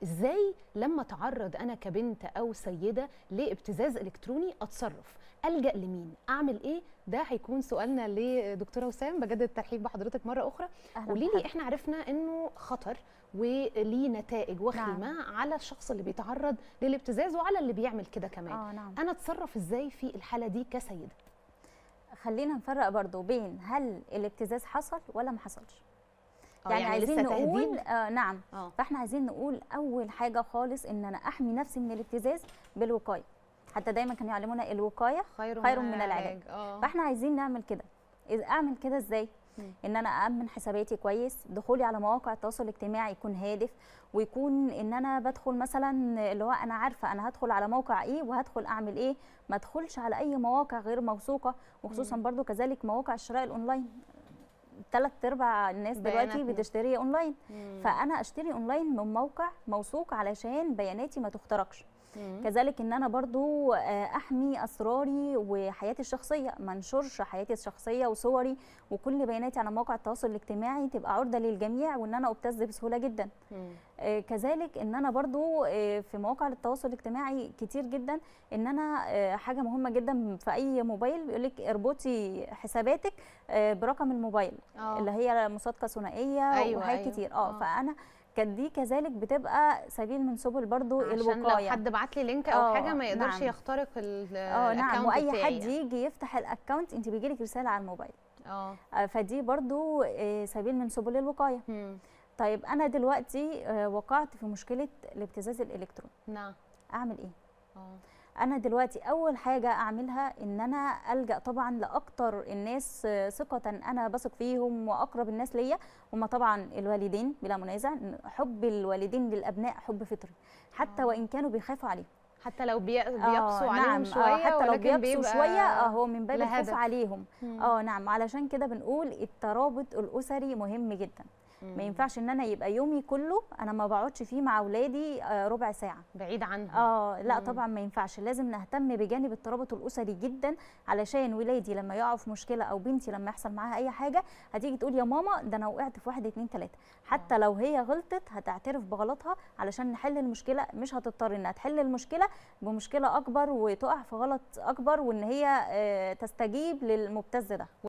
ازاي لما اتعرض انا كبنت او سيده لابتزاز الكتروني اتصرف الجا لمين اعمل ايه ده هيكون سؤالنا لدكتوره وسام بجد الترحيب بحضرتك مره اخرى أهلاً قولي لي بحضرتك. احنا عرفنا انه خطر وليه نتائج وخيمه على الشخص اللي بيتعرض للابتزاز وعلى اللي بيعمل كده كمان اه نعم انا اتصرف ازاي في الحاله دي كسيده خلينا نفرق برضو بين هل الابتزاز حصل ولا ما حصلش آه، يعني, يعني عايزين لسه نقول تهديد؟ آه نعم اه فاحنا عايزين نقول اول حاجه خالص ان انا احمي نفسي من الابتزاز بالوقايه حتى دايما كانوا يعلمونا الوقايه خير, خير من العلاج. اه فاحنا عايزين نعمل كده إذا اعمل كده ازاي مم. ان انا امن حساباتي كويس دخولي على مواقع التواصل الاجتماعي يكون هادف ويكون ان انا بدخل مثلا اللي هو انا عارفه انا هدخل على موقع ايه وهدخل اعمل ايه ما ادخلش على اي مواقع غير موثوقه وخصوصا مم. برضو كذلك مواقع الشراء الاونلاين ثلاث ارباع الناس دلوقتي بياناتنا. بتشتري اونلاين مم. فانا اشتري اونلاين من موقع موثوق علشان بياناتي ما تخترقش مم. كذلك ان انا برضو آه، احمي اسراري وحياتي الشخصيه ما انشرش حياتي الشخصيه وصوري وكل بياناتي على مواقع التواصل الاجتماعي تبقى عرضه للجميع وان انا ابتز بسهوله جدا مم. آه، كذلك ان انا برضو آه، في مواقع التواصل الاجتماعي كتير جدا ان انا آه، حاجه مهمه جدا في اي موبايل بيقول لك اربطي حساباتك آه، برقم الموبايل آه. اللي هي مصادقه ثنائيه أيوة، وحاجات أيوة. كتير اه آه. فانا كانت دي كذلك بتبقى سبيل من سبل برضو عشان الوقايه لو حد بعت لي لينك او آه، حاجه ما يقدرش نعم. يخترق ال اه نعم الأكاونت واي بتاعي حد يعني. يجي يفتح الاكونت انت بيجيلك رساله على الموبايل اه آه، فدي برضو آه، سبيل من سبل الوقايه مم. طيب انا دلوقتي آه، وقعت في مشكله الابتزاز الالكتروني نعم اعمل ايه اه انا دلوقتي اول حاجه اعملها ان انا الجا طبعا لاكتر الناس آه، ثقه انا بثق فيهم واقرب الناس ليا هم طبعا الوالدين بلا منازع إن حب الوالدين للابناء حب فطري حتى آه. وان كانوا بيخافوا عليهم حتى لو بي... آه، بيقسوا عليهم نعم شويه آه حتى لو ولكن بيقسوا بيبقى شويه اه هو من باب الخوف لهدف. عليهم مم. اه نعم علشان كده بنقول الترابط الاسري مهم جدا مم. ما ينفعش ان انا يبقى يومي كله انا ما بقعدش فيه مع اولادي آه، ربع ساعه بعيد عنهم اه لا مم. طبعا ما ينفعش لازم نهتم بجانب الترابط الاسري جدا علشان ولادي لما يقعوا في مشكله او بنتي لما يحصل معاها اي حاجه هتيجي تقول يا ماما ده انا وقعت في واحد اتنين تلاته حتى لو هي غلطت هتعترف بغلطها علشان نحل المشكله مش هتضطر انها تحل المشكله بمشكله اكبر وتقع في غلط اكبر وان هي آه، تستجيب للمبتز ده